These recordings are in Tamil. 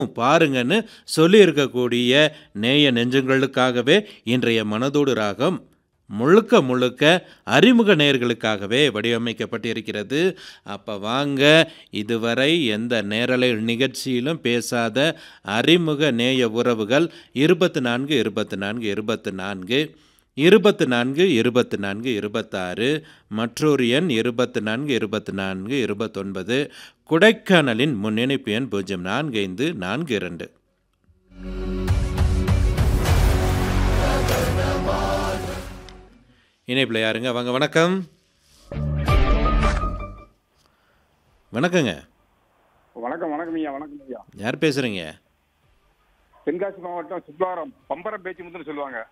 பாருங்கன்னு சொல்லியிருக்கக்கூடிய நேய நெஞ்சங்களுக்காகவே இன்றைய மனதோடு ராகம் முழுக்க முழுக்க அறிமுக நேயர்களுக்காகவே வடிவமைக்கப்பட்டிருக்கிறது அப்போ வாங்க இதுவரை எந்த நேரலை நிகழ்ச்சியிலும் பேசாத அறிமுக நேய உறவுகள் இருபத்து நான்கு இருபத்து நான்கு இருபத்து நான்கு இருபத்து நான்கு இருபத்து நான்கு இருபத்தாறு மற்றொரு எண் இருபத்து நான்கு இருபத்து நான்கு இருபத்தொன்பது கொடைக்கானலின் முன்னிணைப்பு எண் பூஜ்ஜியம் நான்கு ஐந்து நான்கு இரண்டு இணைப்பில் யாருங்க வாங்க வணக்கம் வணக்கங்க வணக்கம் வணக்கம் ஐயா வணக்கம் ஐயா யார் பேசுகிறீங்க தென்காசி மாவட்டம் சுத்வாரம் பம்பரம் பேச்சுமுத்துன்னு சொல்லுவாங்க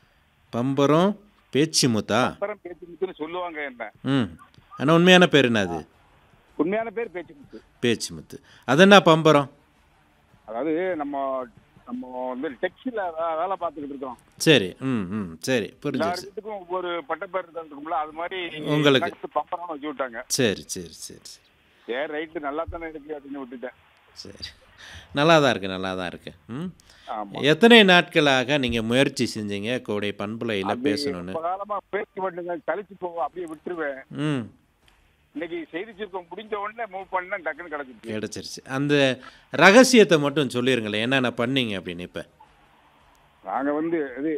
பம்பரம் பேச்சிமுத்தா பம்பரம் பேச்சுமுத்துன்னு சொல்லுவாங்க என்ன ம் ஆனால் உண்மையான பேர் என்னது உண்மையான பேர் பேச்சுமுத்து பேச்சிமுத்து அது என்ன பம்பரம் அதாவது நம்ம நம்ம வந்து டெக்ஸ்டைல வேலை பார்த்துக்கிட்டு இருக்கோம் சரி ம் ம் சரி புரிஞ்சிருச்சு எல்லாருக்கும் ஒவ்வொரு பட்டப்பேர் இருக்கும்ல அது மாதிரி உங்களுக்கு. எனக்கு பம்பரம் வச்சு விட்டாங்க சரி சரி சரி சரி ஏ ரைட்டு நல்லா தானே இருக்கு அப்படின்னு விட்டுட்டேன் சரி நல்லா தான் இருக்குது நல்லா தான் இருக்குது ம் ஆமா எத்தனை நாட்களாக நீங்கள் முயற்சி செஞ்சீங்க கோடை பண்புலையில் அது பேசணும்னு ரொம்ப காலமா பேச மாட்டேங்க கழிச்சு போவோம் அப்படியே விட்டுருவேன் ம் இன்னைக்கு செய்தி சுருக்கம் முடிஞ்ச உடனே மூவ் பண்ணா டக்குன்னு கிடச்சிருச்சு கிடச்சிருச்சு அந்த ரகசியத்தை மட்டும் சொல்லிருங்களேன் என்னென்ன பண்ணீங்க அப்படின்னு இப்போ நாங்க வந்து இது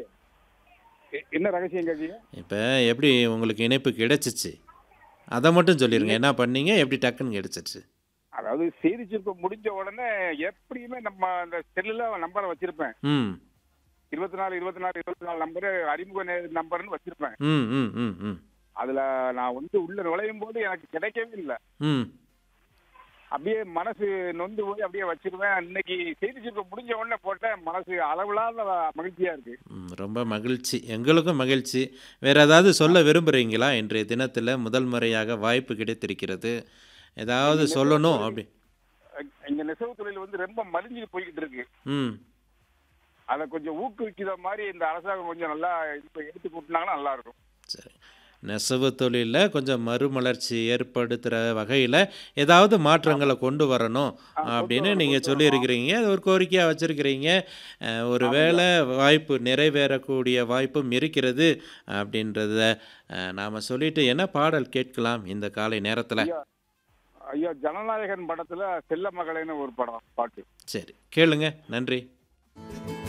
எ- என்ன ரகசியம் கேட்டீங்க இப்போ எப்படி உங்களுக்கு இணைப்பு கிடைச்சிச்சு அதை மட்டும் சொல்லிடுங்க என்ன பண்ணீங்க எப்படி டக்குன்னு கிடைச்சிருச்சு அதாவது செய்தி சுருக்கம் முடிஞ்ச உடனே எப்படியுமே நம்ம அந்த செல்லுல நம்பரை வச்சிருப்பேன் ம் இருபத்தி நாலு இருபத்தி நாலு இருபத்தி நாலு நம்பரு அறிமுக நே- நம்பர்னு வச்சிருப்பேன் ம் ம் ம் ம் அதுல நான் வந்து உள்ள நுழையும் போது எனக்கு கிடைக்கவே இல்லை ம் அப்படியே மனசு நொந்து போய் அப்படியே வச்சிருவேன் இன்னைக்கு செய்தி சுருக்கம் முடிஞ்ச உடனே போட்டேன் மனசு அளவில்லாத மகிழ்ச்சியா இருக்கு ம், ரொம்ப மகிழ்ச்சி எங்களுக்கும் மகிழ்ச்சி வேறு ஏதாவது சொல்ல விரும்புகிறீங்களா இன்றைய தினத்தில் முதல் முறையாக வாய்ப்பு கிடைத்திருக்கிறது ஏதாவது சொல்லணும் அப்படி இங்க நெசவு தொழில் வந்து ரொம்ப மலிஞ்சு போய்கிட்டு இருக்கு ம் அதை கொஞ்சம் ஊக்குவிக்கிற மாதிரி இந்த அரசாங்கம் கொஞ்சம் நல்லா இப்ப எடுத்து கூட்டினாங்கன்னா நல்லா இருக்கும் சரி நெசவு தொழிலில் கொஞ்சம் மறுமலர்ச்சி ஏற்படுத்துகிற வகையில் ஏதாவது மாற்றங்களை கொண்டு வரணும் அப்படின்னு நீங்கள் சொல்லியிருக்கிறீங்க அது ஒரு கோரிக்கையாக வச்சுருக்கிறீங்க ஒரு வேளை வாய்ப்பு நிறைவேறக்கூடிய வாய்ப்பும் இருக்கிறது அப்படின்றத நாம் சொல்லிட்டு என்ன பாடல் கேட்கலாம் இந்த காலை நேரத்தில் ஐயா ஐயா ஜனநாயகன் படத்துல செல்ல மகளேன்னு ஒரு படம் பாட்டு சரி கேளுங்க நன்றி